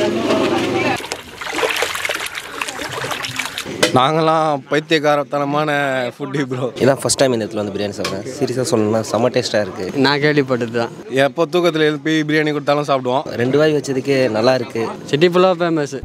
நாங்களாம் பைத்தியக்காரத்தனமான foodie bro இதான் ஃபஸ்ட் டைம் இந்த இடத்துல வந்து பிரியாணி சாப்பிட்றேன் சீரியஸாக சொல்லணும்னா செம்ம டேஸ்ட்டாக இருக்குது நான் கேள்விப்பட்டது தான் எப்போ தூக்கத்தில் எழுப்பி பிரியாணி கொடுத்தாலும் சாப்பிடுவோம் ரெண்டு வாய் வச்சதுக்கே நல்லா இருக்குது சிட்டி ஃபுல்லாக ஃபேமஸ்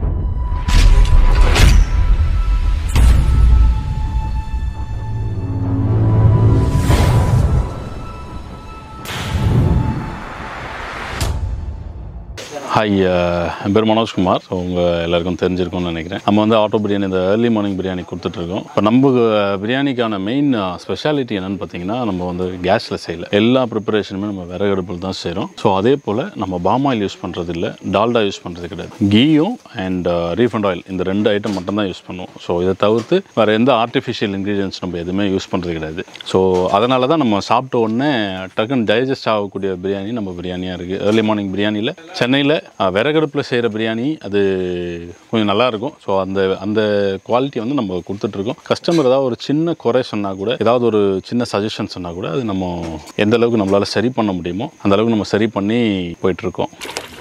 ஹாய் என் பேர் மனோஜ்குமார் ஸோ உங்கள் எல்லாருக்கும் தெரிஞ்சிருக்கும்னு நினைக்கிறேன் நம்ம வந்து ஆட்டோ பிரியாணி இந்த ஏர்லி மார்னிங் பிரியாணி கொடுத்துட்ருக்கோம் இப்போ நம்ம அஹ், பிரியாணிக்கான மெயின் ஸ்பெஷாலிட்டி என்னன்னு பார்த்தீங்கன்னா நம்ம வந்து கேஸில் செய்யல எல்லா ப்ரிப்பரேஷனுமே நம்ம விறகு அடுப்பில் தான் செய்கிறோம் ஸோ அதே போல் நம்ம பாம் ஆயில் யூஸ் பண்ணுறது இல்லை டால்டா யூஸ் பண்ணுறது கிடையாது கீயும் அண்ட் ரீஃபண்ட் ஆயில் இந்த ரெண்டு ஐட்டம் மட்டும் தான் யூஸ் பண்ணுவோம் ஸோ இதை தவிர்த்து வேறு எந்த ஆர்டிஃபிஷியல் இன்க்ரீடியன்ஸ் நம்ம எதுவுமே யூஸ் பண்ணுறது கிடையாது ஸோ அதனால தான் நம்ம சாப்பிட்ட உடனே டக்குன்னு டைஜஸ்ட் ஆகக்கூடிய பிரியாணி நம்ம பிரியாணியாக இருக்குது ஏர்லி மார்னிங் பிரியாணியில் சென்னையில் விறகடுப்பில் செய்கிற பிரியாணி அது கொஞ்சம் நல்லாயிருக்கும் ஸோ அந்த அந்த குவாலிட்டி வந்து நம்ம கொடுத்துட்ருக்கோம் கஸ்டமர் ஏதாவது ஒரு சின்ன குறை சொன்னால் கூட ஏதாவது ஒரு சின்ன சஜஷன் சொன்னால் கூட அது நம்ம எந்த அளவுக்கு நம்மளால் சரி பண்ண முடியுமோ அந்த அளவுக்கு நம்ம சரி பண்ணி போயிட்டுருக்கோம்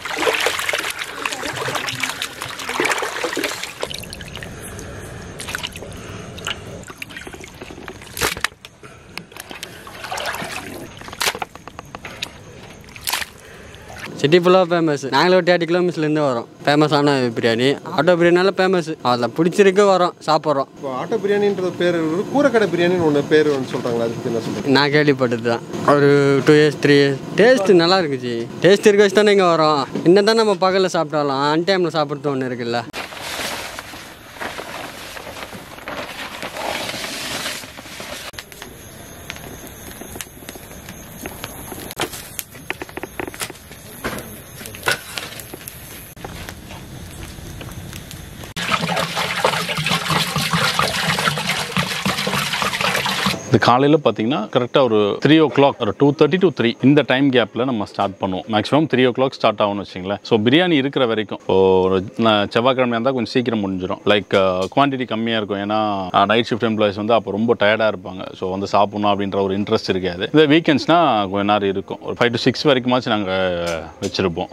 சிட்டி ஃபுல்லாக ஃபேமஸ் நாங்களும் ஒரு தேர்ட்டி கிலோமீட்டர்லேருந்து வரோம் ஃபேமஸான பிரியாணி ஆட்டோ பிரியாணினால ஃபேமஸ் அதில் பிடிச்சிருக்கு வரோம் சாப்பிட்றோம் இப்போ ஆட்டோ பிரியாணின்றது பேர் ஒரு கூரைக்கடை பிரியாணின்னு ஒன்று பேர் ஒன்று சொல்கிறாங்களா அதை பற்றி என்ன சொல்கிறீங்க நான் கேள்விப்பட்டது தான் ஒரு two years three years taste நல்லா இருக்குச்சு டேஸ்ட் இருக்க வச்சு தானே இங்கே வரோம் என்ன தான் நம்ம பகலில் சாப்பிட்டாலும் அன் டைமில் சாப்பிட்றது ஒன்று இருக்குல்ல இது காலையில் பார்த்தீங்கன்னா கரெக்டாக ஒரு த்ரீ ஓ கிளாக் ஒரு டூ தேர்ட்டி டு த்ரீ இந்த டைம் கேப்பில் நம்ம ஸ்டார்ட் பண்ணுவோம் maximum three o'clock start ஆகும்னு வச்சிங்களேன் ஸோ பிரியாணி இருக்கிற வரைக்கும் இப்போ ஒரு நான் செவ்வாய்க்கிழமையாக இருந்தால் கொஞ்சம் சீக்கிரம் முடிஞ்சிடும் லைக் குவான்டிட்டி கம்மியாக இருக்கும் ஏன்னா நைட் ஷிஃப்ட் எம்ப்ளாயிஸ் வந்து அப்போ ரொம்ப டயர்டாக இருப்பாங்க ஸோ வந்து சாப்பிடணும் அப்படின்ற ஒரு இன்ட்ரெஸ்ட் இருக்காது இந்த வீக்கெண்ட்ஸ்னால் கொஞ்ச நேரம் இருக்கும் ஒரு ஃபைவ் டு சிக்ஸ் வரைக்குமாச்சும் நாங்கள் வச்சுருப்போம்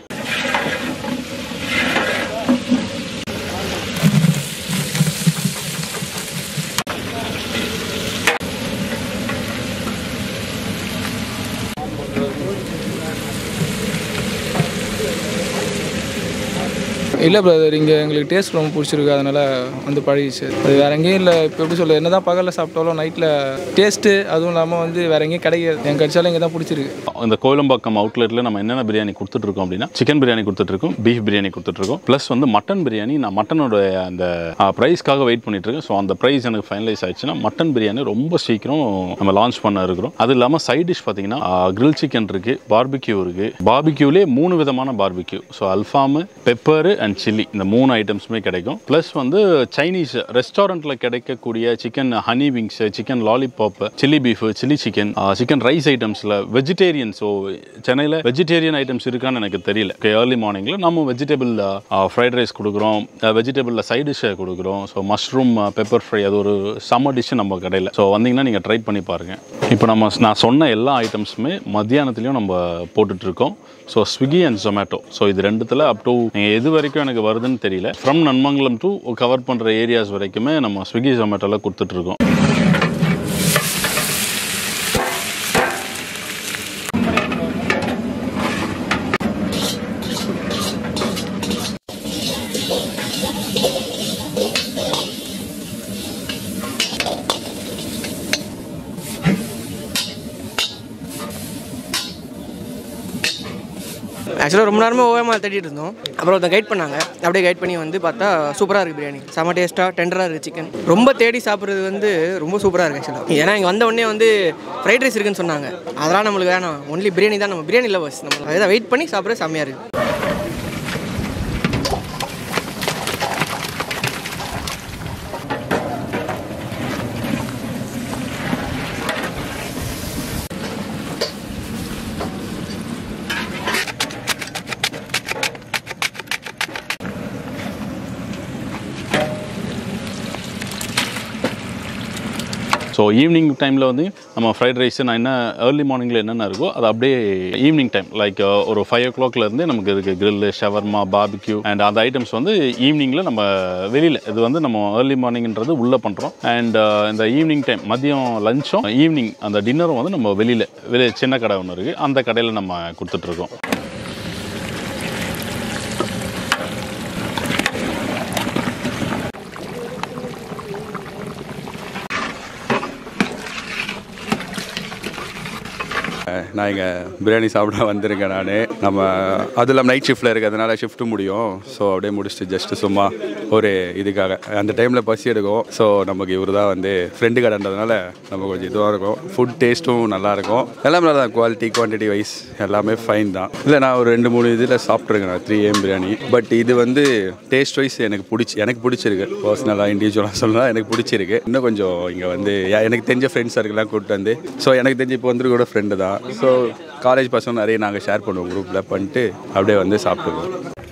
இல்லை பிரதர் இங்கே எங்களுக்கு டேஸ்ட் ரொம்ப பிடிச்சிருக்கு அதனால் வந்து பழகிச்சு அது வேற எங்கேயும் இல்லை இப்போ எப்படி சொல்ல என்ன தான் பகலில் சாப்பிட்டாலும் நைட்டில் டேஸ்ட்டு அதுவும் இல்லாமல் வந்து வேற எங்கேயும் கிடைக்காது எங்க கிடைச்சாலும் இங்கே தான் பிடிச்சிருக்கு இந்த கோயிலம்பாக்கம் அவுட்லெட்டில் நம்ம என்னென்ன பிரியாணி கொடுத்துட்ருக்கோம் அப்படின்னா சிக்கன் பிரியாணி கொடுத்துட்ருக்கோம் பீஃப் பிரியாணி கொடுத்துட்ருக்கோம் ப்ளஸ் வந்து மட்டன் பிரியாணி நான் மட்டனோட அந்த ப்ரைஸ்க்காக வெயிட் பண்ணிட்டு இருக்கேன் ஸோ அந்த ப்ரைஸ் எனக்கு ஃபைனலைஸ் ஆயிடுச்சுன்னா மட்டன் பிரியாணி ரொம்ப சீக்கிரம் நம்ம லான்ச் பண்ண இருக்கிறோம் அது இல்லாமல் சைட் டிஷ் பார்த்தீங்கன்னா கிரில் சிக்கன் இருக்குது பார்பிக்யூ இருக்குது பார்பிக்யூலே மூணு விதமான பார்பிக்யூ ஸோ அல்ஃபாமு பெப்பரு அண்ட் சில்லி இந்த மூணு ஐட்டம்ஸுமே கிடைக்கும் ப்ளஸ் வந்து சைனீஸ் ரெஸ்டாரண்ட்டில் கிடைக்கக்கூடிய chicken honey wings chicken lollipop chilli beef chilli chicken chicken rice ஐட்டம்ஸில் வெஜிடேரியன் ஸோ சென்னையில் வெஜிடேரியன் ஐட்டம்ஸ் இருக்கான்னு எனக்கு தெரியல ஏர்லி மார்னிங்கில் நம்ம வெஜிடபிள் ஃப்ரைட் ரைஸ் கொடுக்குறோம் வெஜிடபிளில் சைட் டிஷ்ஷை கொடுக்குறோம் ஸோ மஷ்ரூம் பெப்பர் ஃப்ரை அது ஒரு சம்மர் டிஷ்ஷு நம்ம கடையில் ஸோ வந்தீங்கன்னா நீங்கள் ட்ரை பண்ணி பாருங்கள் இப்போ நம்ம நான் சொன்ன எல்லா ஐட்டம்ஸுமே மத்தியானத்துலேயும் நம்ம போட்டுட்ருக்கோம் so Swiggy and Zomato so இது ரெண்டுத்தில் அப் டு நீங்கள் எது வரைக்கும் எனக்கு வருதுன்னு தெரியல ஃப்ரம் நன்மங்கலம் டு கவர் பண்ணுற ஏரியாஸ் வரைக்குமே நம்ம ஸ்விக்கி ஜொமேட்டோவில் கொடுத்துட்ருக்கோம் ஆக்சுவலாக ரொம்ப நேரமாக ஓஎம்ஆர் தேடிட்டு இருந்தோம் அப்புறம் ஒருத்தன் கைட் பண்ணாங்க அப்படியே கைட் பண்ணி வந்து பார்த்தா சூப்பராக இருக்குது பிரியாணி செம டேஸ்ட்டாக டெண்டராக இருக்குது சிக்கன் ரொம்ப தேடி சாப்பிட்றது வந்து ரொம்ப சூப்பராக இருக்குது ஆக்சுவலாக ஏன்னா இங்கே வந்த உடனே வந்து ஃப்ரைட் ரைஸ் இருக்குன்னு சொன்னாங்க அதெல்லாம் நம்மளுக்கு வேணாம் ஒன்லி பிரியாணி தான் நம்ம பிரியாணி லவர்ஸ் நம்ம அதை வெயிட் பண்ணி சாப்பிட்றது செம்மையாக இருக்குது ஸோ ஈவினிங் டைமில் வந்து நம்ம ஃப்ரைட் ரைஸ் நான் என்ன ஏர்லி மார்னிங்கில் என்னென்ன இருக்கோ அது அப்படியே ஈவினிங் டைம் லைக் ஒரு ஃபைவ் ஓ கிளாக்லேருந்து நமக்கு இருக்குது கிரில்லு ஷவர்மா பாபிக்யூ அண்ட் அந்த ஐட்டம்ஸ் வந்து ஈவினிங்கில் நம்ம வெளியில் இது வந்து நம்ம ஏர்லி மார்னிங்ன்றது உள்ளே பண்ணுறோம் அண்ட் இந்த ஈவினிங் டைம் மதியம் லஞ்சும் ஈவினிங் அந்த டின்னரும் வந்து நம்ம வெளியில் வெளியே சின்ன கடை ஒன்று இருக்குது அந்த கடையில் நம்ம கொடுத்துட்ருக்கோம் நான் இங்கே பிரியாணி சாப்பிட வந்திருக்கேன் நான் நம்ம அது இல்லாமல் நைட் ஷிஃப்ட்டில் இருக்கிறதுனால ஷிஃப்ட்டு முடியும் ஸோ அப்படியே முடிச்சுட்டு ஜஸ்ட்டு சும்மா ஒரு இதுக்காக அந்த டைமில் பசி எடுக்கும் ஸோ நமக்கு இவர் தான் வந்து ஃப்ரெண்டு கடைன்றதுனால நம்ம கொஞ்சம் இதுவாக இருக்கும் ஃபுட் டேஸ்ட்டும் நல்லாயிருக்கும் எல்லாமே நல்லா தான் குவாலிட்டி குவான்டிட்டி வைஸ் எல்லாமே ஃபைன் தான் இல்லை நான் ஒரு ரெண்டு மூணு இதில் சாப்பிட்ருக்கேன் நான் த்ரீ ஏம் பிரியாணி பட் இது வந்து டேஸ்ட் வைஸ் எனக்கு பிடிச்சி எனக்கு பிடிச்சிருக்கு பர்சனலாக இண்டிவிஜுவலாக சொல்லலாம் எனக்கு பிடிச்சிருக்கு இன்னும் கொஞ்சம் இங்கே வந்து யா- எனக்கு தெரிஞ்ச ஃப்ரெண்ட்ஸ் சர்க்கிளாக கூப்பிட்டு வந்து ஸோ எனக்கு தெரிஞ்சு இப்போ வந்து கூட ஃப்ரெண்டு தான் ஸோ காலேஜ் பசங்க நிறைய நாங்கள் ஷேர் பண்ணுவோம் குரூப்பில் பண்ணிட்டு அப்படியே வந்து சாப்பிடுவோம்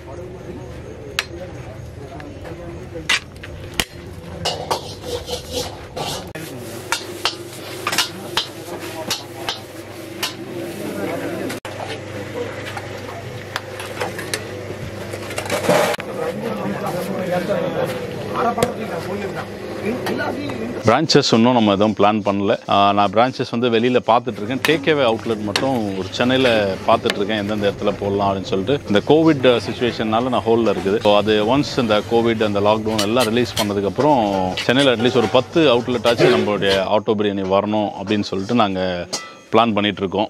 பிரான்ச்சஸ் இன்னும் நம்ம எதுவும் பிளான் பண்ணல ஆஹ் நான் பிரான்ச்சஸ் வந்து வெளியில் பார்த்துட்ருக்கேன் டேக்அவே அவுட்லெட் மட்டும் ஒரு சென்னையில் பார்த்துட்ருக்கேன் எந்தெந்த இடத்துல போடலாம் அப்படின்னு சொல்லிட்டு இந்த கோவிட் சுச்சுவேஷன்னால நான் ஹோலில் இருக்குது ஸோ அது ஒன்ஸ் இந்த கோவிட் அந்த லாக்டவுன் எல்லாம் ரிலீஸ் பண்ணதுக்கப்புறம் சென்னையில் அட்லீஸ்ட் ஒரு பத்து அவுட்லெட் ஆச்சு நம்மளுடைய ஆட்டோ பிரியாணி வரணும் அப்படின்னு சொல்லிட்டு நாங்கள் பிளான் பண்ணிகிட்ருக்கோம்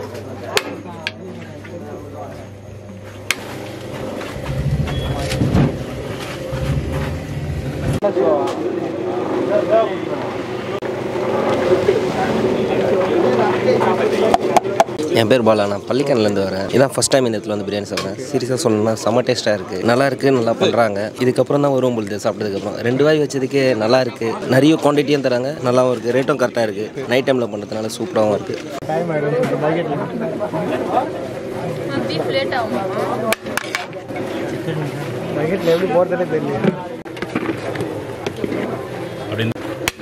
என் பேர் பாலா நான் பள்ளிக்கண்ணிலேருந்து வரேன் இதான் ஃபஸ்ட் டைம் இந்த இடத்துல வந்து பிரியாணி சாப்பிட்றேன் சீரியஸாக சொல்லணும்னா செம்ம டேஸ்ட்டாக இருக்குது நல்லா இருக்குது நல்லா பண்ணுறாங்க இதுக்கப்புறம் தான் வரும் பொழுது சாப்பிட்டதுக்கப்புறம் ரெண்டு வாய் வச்சதுக்கே நல்லா இருக்குது நிறைய குவான்டிட்டியும் தராங்க நல்லாவும் இருக்குது ரேட்டும் கரெக்டாக இருக்குது நைட் டைமில் பண்ணுறதுனால சூப்பராகவும் இருக்குது பீஃப் லேட் ஆகுமா அப்படின்னு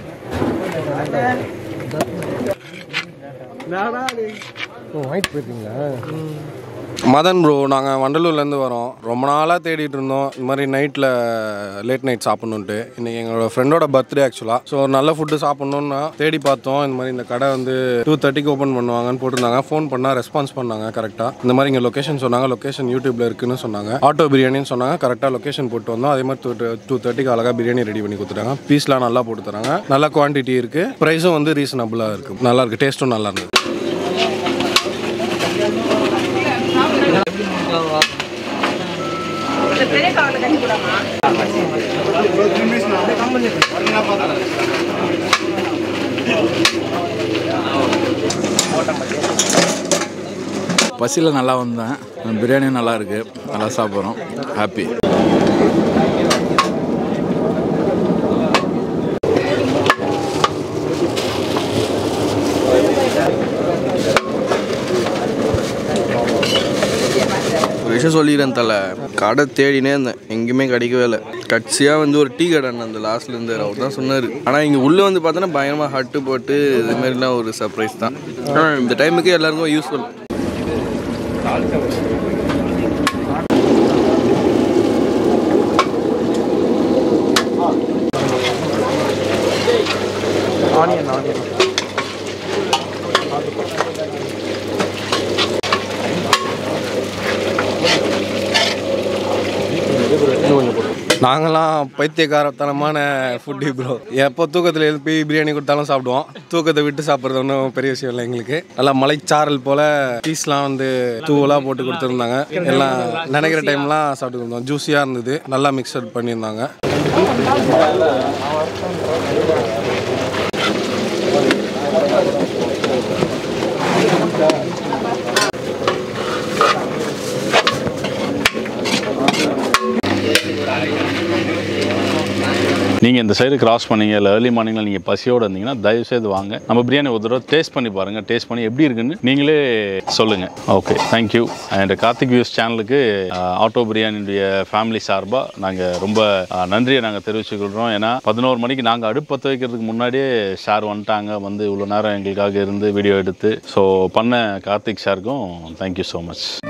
மதன் ப்ரோ நாங்கள் வண்டலூர்லேருந்து வரோம் ரொம்ப நாளாக தேடிட்டு இருந்தோம் இந்த மாதிரி நைட்டில் லேட் நைட் சாப்பிட்ணுன்ட்டு இன்றைக்கி எங்களோட ஃப்ரெண்டோட பர்த்டே ஆக்சுவலாக ஸோ நல்ல ஃபுட்டு சாப்பிட்ணுன்னு தேடி பார்த்தோம் இந்த மாதிரி இந்த கடை வந்து டூ தேர்ட்டிக்கு ஓப்பன் பண்ணுவாங்கன்னு போட்டிருந்தாங்க ஃபோன் பண்ணால் ரெஸ்பான்ஸ் பண்ணாங்க கரெக்டாக இந்த மாதிரி இங்கே லொக்கேஷன் சொன்னாங்க லொக்கேஷன் யூடியூப்பில் இருக்குன்னு சொன்னாங்க ஆட்டோ பிரியாணின்னு சொன்னாங்க கரெக்டாக லொக்கேஷன் போட்டு வந்தோம் அதே மாதிரி டூ டூ தேர்ட்டிக்கு அழகாக பிரியாணி ரெடி பண்ணி கொடுத்துட்டாங்க பீஸ்லாம் நல்லா போட்டு தராங்க நல்ல குவான்டிட்டி இருக்குது ப்ரைஸும் வந்து ரீசனபிளாக இருக்குது நல்லா இருக்குது டேஸ்ட்டும் நல்லா இருந்தது பசியில் நல்லா வந்தேன் பிரியாணியும் நல்லா இருக்கு நல்லா சாப்பிட்றோம் ஹாப்பி ஒரு விஷயம் சொல்லிக்கிறேன் தல கடை தேடினே இருந்தேன் எங்கேயுமே கிடைக்கவே இல்லை கட்சியாக வந்து ஒரு டீ கடை அந்த லாஸ்ட்ல இருந்தார் அவர் தான் சொன்னார் ஆனால் இங்கே உள்ளே வந்து பார்த்தோன்னா பயங்கரமாக ஹட்டு போட்டு இது மாதிரிலாம் ஒரு சர்ப்ரைஸ் தான் ஆனா, இந்த டைமுக்கு எல்லாருக்கும் யூஸ்ஃபுல் நாங்களாம் பைத்தியக்காரத்தனமான ஃபுட்டி ப்ரோ எப்போ தூக்கத்தில் எழுப்பி பிரியாணி கொடுத்தாலும் சாப்பிடுவோம் தூக்கத்தை விட்டு சாப்பிட்றது ஒன்றும் பெரிய விஷயம் இல்லை எங்களுக்கு நல்லா மலைச்சாரல் போல் பீஸ்லாம் வந்து தூவலாக போட்டு கொடுத்துருந்தாங்க எல்லாம் நினைக்கிற டைம்லாம் சாப்பிட்டு கொடுத்தோம் ஜூஸியாக இருந்தது நல்லா மிக்சர் பண்ணியிருந்தாங்க நீங்கள் இந்த சைடு கிராஸ் பண்ணீங்க இல்லை ஏர்லி மார்னிங்கில் நீங்கள் பசியோடு இருந்தீங்கன்னா தயவுசெய்து வாங்க நம்ம பிரியாணி ஒரு தடவை டேஸ்ட் பண்ணி பாருங்கள் டேஸ்ட் பண்ணி எப்படி இருக்குன்னு நீங்களே சொல்லுங்கள் okay thank you and Karthik views சேனலுக்கு ஆட்டோ பிரியாணியுடைய ஃபேமிலி சார்பாக நாங்கள் ரொம்ப அஹ், நன்றியை நாங்கள் தெரிவிச்சுக்கொள்கிறோம் ஏன்னா பதினோரு மணிக்கு நாங்கள் அடுப்பு பற்ற வைக்கிறதுக்கு முன்னாடியே சார் வந்துட்டாங்க வந்து இவ்வளோ நேரம் எங்களுக்காக இருந்து வீடியோ எடுத்து ஸோ பண்ண கார்த்திக் சாருக்கும் தேங்க்யூ ஸோ மச்